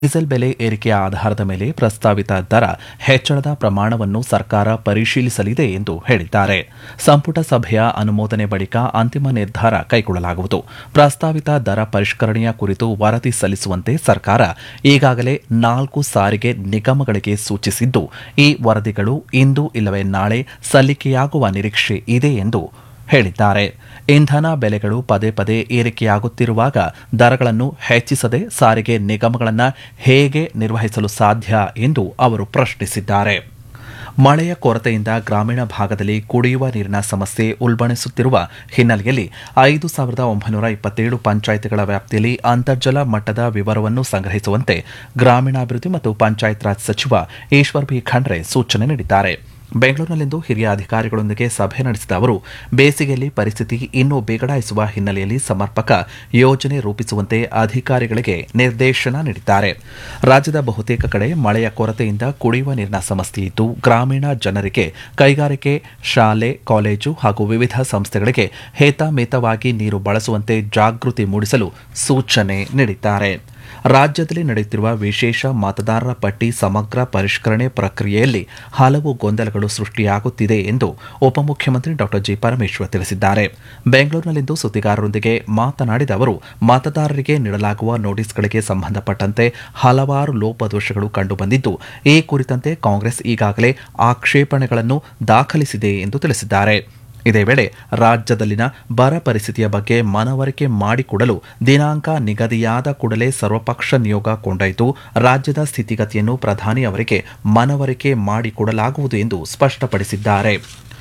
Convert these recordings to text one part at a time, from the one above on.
diesel ಬೆಲೆ ಏರಿಕೆಯ ಆಧಾರದ ಮೇಲೆ ಪ್ರಸ್ತಾವಿತ ದರ ಹೆಚ್ಚಳದ ಪ್ರಮಾಣವನ್ನು ಸರ್ಕಾರ ಪರಿಶೀಲಿಸಲಿದೆ ಎಂದು ಹೇಳಿದ್ದಾರೆ ಸಂಪುಟ ಸಭೆಯ ಅನುಮೋದನೆ ಬಳಿಕ ಅಂತಿಮ ನಿರ್ಧಾರ ಕೈಗೊಳ್ಳಲಾಗುವುದು ಪ್ರಸ್ತಾವಿತ ದರ ಪರಿಷ್ಕರಣೆಯ ಕುರಿತು ವರದಿ ಸಲ್ಲಿಸುವಂತೆ ಸರ್ಕಾರ ಈಗಾಗಲೇ ನಾಲ್ಕು ಸಾರಿಗೆ ನಿಗಮಗಳಿಗೆ ಸೂಚಿಸಿದ್ದು ಈ ವರದಿಗಳು ಇಂದು ಇಲ್ಲವೇ ನಾಳೆ ಸಲ್ಲಿಕೆಯಾಗುವ ನಿರೀಕ್ಷೆ ಇದೆ ಎಂದು ಹೇಳಿದ್ದಾರೆ ಇಂಧನ ಬೆಲೆಗಳು ಪದೇ ಪದೇ ಏರಿಕೆಯಾಗುತ್ತಿರುವಾಗ ದರಗಳನ್ನು ಹೆಚ್ಚಿಸದೆ ಸಾರಿಗೆ ನಿಗಮಗಳನ್ನು ಹೇಗೆ ನಿರ್ವಹಿಸಲು ಸಾಧ್ಯ ಎಂದು ಅವರು ಪ್ರಶ್ನಿಸಿದ್ದಾರೆ ಮಳೆಯ ಕೊರತೆಯಿಂದ ಗ್ರಾಮೀಣ ಭಾಗದಲ್ಲಿ ಕುಡಿಯುವ ನೀರಿನ ಸಮಸ್ಯೆ ಉಲ್ಬಣಿಸುತ್ತಿರುವ ಹಿನ್ನೆಲೆಯಲ್ಲಿ ಐದು ಸಾವಿರದ ಒಂಬೈನೂರ ಇಪ್ಪತ್ತೇಳು ಪಂಚಾಯಿತಿಗಳ ವ್ಯಾಪ್ತಿಯಲ್ಲಿ ಅಂತರ್ಜಲ ಮಟ್ಟದ ವಿವರವನ್ನು ಸಂಗ್ರಹಿಸುವಂತೆ ಗ್ರಾಮೀಣಾಭಿವೃದ್ಧಿ ಮತ್ತು ಪಂಚಾಯತ್ ರಾಜ್ ಸಚಿವ ಈಶ್ವರ್ ಬಿ ಖಂಡ್ರೆ ಸೂಚನೆ ನೀಡಿದ್ದಾರೆ ಬೆಂಗಳೂರಿನಲ್ಲಿಂದು ಹಿರಿಯ ಅಧಿಕಾರಿಗಳೊಂದಿಗೆ ಸಭೆ ನಡೆಸಿದ ಅವರು ಬೇಸಿಗೆಯಲ್ಲಿ ಪರಿಸ್ಥಿತಿ ಇನ್ನೂ ಬಿಗಡಾಯಿಸುವ ಹಿನ್ನೆಲೆಯಲ್ಲಿ ಸಮರ್ಪಕ ಯೋಜನೆ ರೂಪಿಸುವಂತೆ ಅಧಿಕಾರಿಗಳಿಗೆ ನಿರ್ದೇಶನ ನೀಡಿದ್ದಾರೆ ರಾಜ್ಯದ ಬಹುತೇಕ ಕಡೆ ಮಳೆಯ ಕೊರತೆಯಿಂದ ಕುಡಿಯುವ ನೀರಿನ ಸಮಸ್ಯೆ ಇದ್ದು ಗ್ರಾಮೀಣ ಜನರಿಗೆ ಕೈಗಾರಿಕೆ ಶಾಲೆ ಕಾಲೇಜು ಹಾಗೂ ವಿವಿಧ ಸಂಸ್ಥೆಗಳಿಗೆ ಹೇತಮೇತವಾಗಿ ನೀರು ಬಳಸುವಂತೆ ಜಾಗೃತಿ ಮೂಡಿಸಲು ಸೂಚನೆ ನೀಡಿದ್ದಾರೆ ರಾಜ್ಯದಲ್ಲಿ ನಡೆಯುತ್ತಿರುವ ವಿಶೇಷ ಮತದಾರರ ಪಟ್ಟಿ ಸಮಗ್ರ ಪರಿಷ್ಕರಣೆ ಪ್ರಕ್ರಿಯೆಯಲ್ಲಿ ಹಲವು ಗೊಂದಲಗಳು ಸೃಷ್ಟಿಯಾಗುತ್ತಿದೆ ಎಂದು ಉಪಮುಖ್ಯಮಂತ್ರಿ ಡಾ ಜಿ ಪರಮೇಶ್ವರ್ ತಿಳಿಸಿದ್ದಾರೆ ಬೆಂಗಳೂರಿನಲ್ಲಿಂದು ಸುದ್ದಿಗಾರರೊಂದಿಗೆ ಮಾತನಾಡಿದ ಅವರು ಮತದಾರರಿಗೆ ನೀಡಲಾಗುವ ನೋಟಿಸ್ಗಳಿಗೆ ಸಂಬಂಧಪಟ್ಟಂತೆ ಹಲವಾರು ಲೋಪದೋಷಗಳು ಕಂಡುಬಂದಿದ್ದು ಈ ಕುರಿತಂತೆ ಕಾಂಗ್ರೆಸ್ ಈಗಾಗಲೇ ಆಕ್ಷೇಪಣೆಗಳನ್ನು ದಾಖಲಿಸಿದೆ ಎಂದು ತಿಳಿಸಿದ್ದಾರೆ ಇದೇ ವೇಳೆ ರಾಜ್ಯದಲ್ಲಿನ ಬರ ಪರಿಸ್ಥಿತಿಯ ಬಗ್ಗೆ ಮನವರಿಕೆ ಮಾಡಿಕೊಡಲು ದಿನಾಂಕ ನಿಗದಿಯಾದ ಕೂಡಲೇ ಸರ್ವಪಕ್ಷ ನಿಯೋಗ ಕೊಂಡೊಯ್ದು ರಾಜ್ಯದ ಸ್ಥಿತಿಗತಿಯನ್ನು ಪ್ರಧಾನಿ ಅವರಿಗೆ ಮನವರಿಕೆ ಮಾಡಿಕೊಡಲಾಗುವುದು ಎಂದು ಸ್ಪಷ್ಟಪಡಿಸಿದ್ದಾರೆ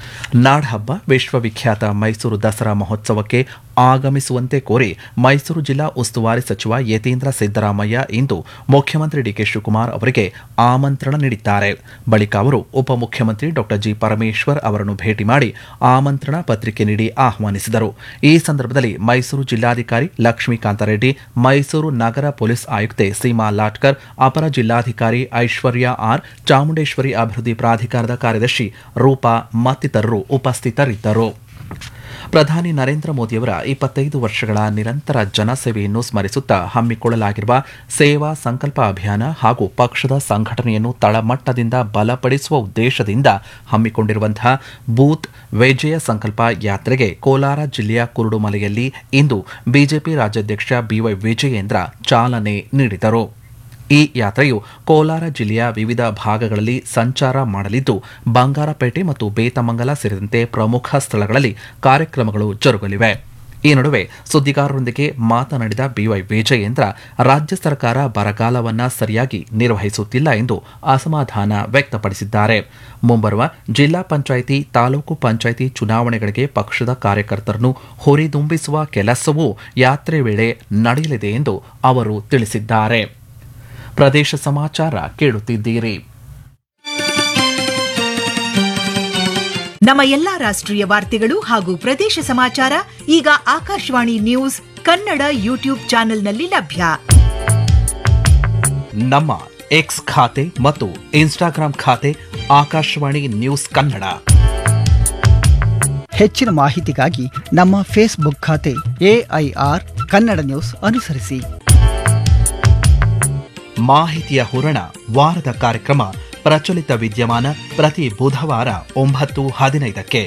ನಾಡಹಬ್ಬ ವಿಶ್ವವಿಖ್ಯಾತ ಮೈಸೂರು ದಸರಾ ಮಹೋತ್ಸವಕ್ಕೆ ಆಗಮಿಸುವಂತೆ ಕೋರಿ ಮೈಸೂರು ಜಿಲ್ಲಾ ಉಸ್ತುವಾರಿ ಸಚಿವ ಯತೀಂದ್ರ ಸಿದ್ದರಾಮಯ್ಯ ಇಂದು ಮುಖ್ಯಮಂತ್ರಿ ಡಿಕೆ ಶಿವಕುಮಾರ್ ಅವರಿಗೆ ಆಮಂತ್ರಣ ನೀಡಿದ್ದಾರೆ ಬಳಿಕ ಅವರು ಉಪಮುಖ್ಯಮಂತ್ರಿ ಡಾ ಜಿ ಪರಮೇಶ್ವರ್ ಅವರನ್ನು ಭೇಟಿ ಮಾಡಿ ಆಮಂತ್ರಣ ಪತ್ರಿಕೆ ನೀಡಿ ಆಹ್ವಾನಿಸಿದರು ಈ ಸಂದರ್ಭದಲ್ಲಿ ಮೈಸೂರು ಜಿಲ್ಲಾಧಿಕಾರಿ ಲಕ್ಷ್ಮೀಕಾಂತ ರೆಡ್ಡಿ ಮೈಸೂರು ನಗರ ಪೊಲೀಸ್ ಆಯುಕ್ತೆ ಸೀಮಾ ಲಾಟ್ಕರ್ ಅಪರ ಜಿಲ್ಲಾಧಿಕಾರಿ ಐಶ್ವರ್ಯ ಆರ್ ಚಾಮುಂಡೇಶ್ವರಿ ಅಭಿವೃದ್ಧಿ ಪ್ರಾಧಿಕಾರದ ಕಾರ್ಯದರ್ಶಿ ರೂಪಾ ಮತ್ತಿತರರು ಉಪಸ್ಥಿತರಿದ್ದರು ಪ್ರಧಾನಿ ನರೇಂದ್ರ ಮೋದಿಯವರ ಇಪ್ಪತ್ತೈದು ವರ್ಷಗಳ ನಿರಂತರ ಜನಸೇವೆಯನ್ನು ಸ್ಮರಿಸುತ್ತಾ ಹಮ್ಮಿಕೊಳ್ಳಲಾಗಿರುವ ಸೇವಾ ಸಂಕಲ್ಪ ಅಭಿಯಾನ ಹಾಗೂ ಪಕ್ಷದ ಸಂಘಟನೆಯನ್ನು ತಳಮಟ್ಟದಿಂದ ಬಲಪಡಿಸುವ ಉದ್ದೇಶದಿಂದ ಹಮ್ಮಿಕೊಂಡಿರುವಂತಹ ಬೂತ್ ವಿಜಯ ಸಂಕಲ್ಪ ಯಾತ್ರೆಗೆ ಕೋಲಾರ ಜಿಲ್ಲೆಯ ಕುರುಡುಮಲೆಯಲ್ಲಿ ಇಂದು ಬಿಜೆಪಿ ರಾಜ್ಯಾಧ್ಯಕ್ಷ ಬಿವೈ ವಿಜಯೇಂದ್ರ ಚಾಲನೆ ನೀಡಿದರು ಈ ಯಾತ್ರೆಯು ಕೋಲಾರ ಜಿಲ್ಲೆಯ ವಿವಿಧ ಭಾಗಗಳಲ್ಲಿ ಸಂಚಾರ ಮಾಡಲಿದ್ದು ಬಂಗಾರಪೇಟೆ ಮತ್ತು ಬೇತಮಂಗಲ ಸೇರಿದಂತೆ ಪ್ರಮುಖ ಸ್ಥಳಗಳಲ್ಲಿ ಕಾರ್ಯಕ್ರಮಗಳು ಜರುಗಲಿವೆ ಈ ನಡುವೆ ಸುದ್ದಿಗಾರರೊಂದಿಗೆ ಮಾತನಾಡಿದ ಬಿವೈ ವಿಜಯೇಂದ್ರ ರಾಜ್ಯ ಸರ್ಕಾರ ಬರಗಾಲವನ್ನ ಸರಿಯಾಗಿ ನಿರ್ವಹಿಸುತ್ತಿಲ್ಲ ಎಂದು ಅಸಮಾಧಾನ ವ್ಯಕ್ತಪಡಿಸಿದ್ದಾರೆ ಮುಂಬರುವ ಜಿಲ್ಲಾ ಪಂಚಾಯಿತಿ ತಾಲೂಕು ಪಂಚಾಯಿತಿ ಚುನಾವಣೆಗಳಿಗೆ ಪಕ್ಷದ ಕಾರ್ಯಕರ್ತರನ್ನು ಹುರಿದುಂಬಿಸುವ ಕೆಲಸವೂ ಯಾತ್ರೆ ವೇಳೆ ನಡೆಯಲಿದೆ ಎಂದು ಅವರು ತಿಳಿಸಿದ್ದಾರೆ ಪ್ರದೇಶ ಸಮಾಚಾರ ಕೇಳುತ್ತಿದ್ದೀರಿ ನಮ್ಮ ಎಲ್ಲಾ ರಾಷ್ಟ್ರೀಯ ವಾರ್ತೆಗಳು ಹಾಗೂ ಪ್ರದೇಶ ಸಮಾಚಾರ ಈಗ ಆಕಾಶವಾಣಿ ನ್ಯೂಸ್ ಕನ್ನಡ ಯೂಟ್ಯೂಬ್ ಚಾನೆಲ್ನಲ್ಲಿ ಲಭ್ಯ ನಮ್ಮ ಎಕ್ಸ್ ಖಾತೆ ಮತ್ತು ಇನ್ಸ್ಟಾಗ್ರಾಂ ಖಾತೆ ಆಕಾಶವಾಣಿ ನ್ಯೂಸ್ ಕನ್ನಡ ಹೆಚ್ಚಿನ ಮಾಹಿತಿಗಾಗಿ ನಮ್ಮ ಫೇಸ್ಬುಕ್ ಖಾತೆ ಎಐಆರ್ ಕನ್ನಡ ನ್ಯೂಸ್ ಅನುಸರಿಸಿ ಮಾಹಿತಿಯ ಹೂರಣ ವಾರದ ಕಾರ್ಯಕ್ರಮ ಪ್ರಚಲಿತ ವಿದ್ಯಮಾನ ಪ್ರತಿ ಬುಧವಾರ ಒಂಬತ್ತು ಹದಿನೈದಕ್ಕೆ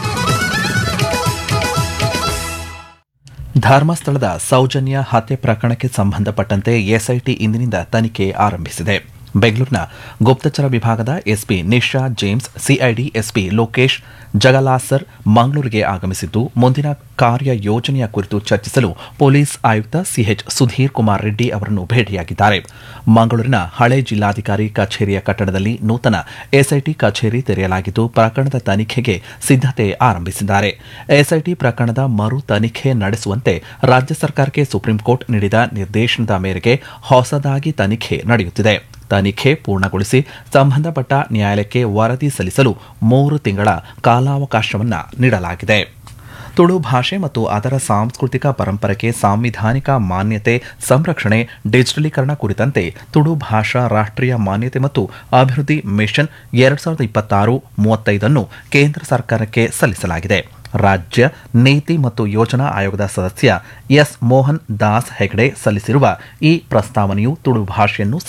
ಧರ್ಮಸ್ಥಳದ ಸೌಜನ್ಯ ಹತ್ಯೆ ಪ್ರಕರಣಕ್ಕೆ ಸಂಬಂಧಪಟ್ಟಂತೆ ಎಸ್ಐಟಿ ಇಂದಿನಿಂದ ತನಿಖೆ ಆರಂಭಿಸಿದೆ ಬೆಂಗಳೂರಿನ ಗುಪ್ತಚರ ವಿಭಾಗದ SP Nisha James CID SP Lokesh Jagalasar ಮಂಗಳೂರಿಗೆ ಆಗಮಿಸಿದ್ದು ಮುಂದಿನ ಕಾರ್ಯ ಯೋಜನೆಯ ಕುರಿತು ಚರ್ಚಿಸಲು ಪೊಲೀಸ್ ಆಯುಕ್ತ ಸಿಎಚ್ ಸುಧೀರ್ ಕುಮಾರ್ ರೆಡ್ಡಿ ಅವರನ್ನು ಭೇಟಿಯಾಗಿದ್ದಾರೆ ಮಂಗಳೂರಿನ ಹಳೆ ಜಿಲ್ಲಾಧಿಕಾರಿ ಕಚೇರಿಯ ಕಟ್ಟಡದಲ್ಲಿ ನೂತನ ಎಸ್ಐಟಿ ಕಚೇರಿ ತೆರೆಯಲಾಗಿದ್ದು ಪ್ರಕರಣದ ತನಿಖೆಗೆ ಸಿದ್ಧತೆ ಆರಂಭಿಸಿದ್ದಾರೆ ಎಸ್ಐಟಿ ಪ್ರಕರಣದ ಮರು ತನಿಖೆ ನಡೆಸುವಂತೆ ರಾಜ್ಯ ಸರ್ಕಾರಕ್ಕೆ ಸುಪ್ರೀಂಕೋರ್ಟ್ ನೀಡಿದ ನಿರ್ದೇಶನದ ಮೇರೆಗೆ ಹೊಸದಾಗಿ ತನಿಖೆ ನಡೆಯುತ್ತಿದೆ ತನಿಖೆ ಪೂರ್ಣಗೊಳಿಸಿ ಸಂಬಂಧಪಟ್ಟ ನ್ಯಾಯಾಲಯಕ್ಕೆ ವರದಿ ಸಲ್ಲಿಸಲು ಮೂರು ತಿಂಗಳ ಕಾಲಾವಕಾಶವನ್ನು ನೀಡಲಾಗಿದೆ ತುಳು ಭಾಷೆ ಮತ್ತು ಅದರ ಸಾಂಸ್ಕೃತಿಕ ಪರಂಪರೆಗೆ ಸಾಂವಿಧಾನಿಕ ಮಾನ್ಯತೆ ಸಂರಕ್ಷಣೆ ಡಿಜಿಟಲೀಕರಣ ಕುರಿತಂತೆ ತುಳು ಭಾಷಾ ರಾಷ್ಟ್ರೀಯ ಮಾನ್ಯತೆ ಮತ್ತು ಅಭಿವೃದ್ಧಿ ಮಿಷನ್ ಎರಡ್ ಸಾವಿರದ ಇಪ್ಪತ್ತಾರು ಮೂವತ್ತೈದನ್ನು ಕೇಂದ್ರ ಸರ್ಕಾರಕ್ಕೆ ಸಲ್ಲಿಸಲಾಗಿದೆ ರಾಜ್ಯ ನೀತಿ ಮತ್ತು ಯೋಜನಾ ಆಯೋಗದ ಸದಸ್ಯ ಎಸ್ ಮೋಹನ್ ದಾಸ್ ಹೆಗ್ಡೆ ಸಲ್ಲಿಸಿರುವ ಈ ಪ್ರಸ್ತಾವನೆಯು ತುಳು ಭಾಷೆಯನ್ನು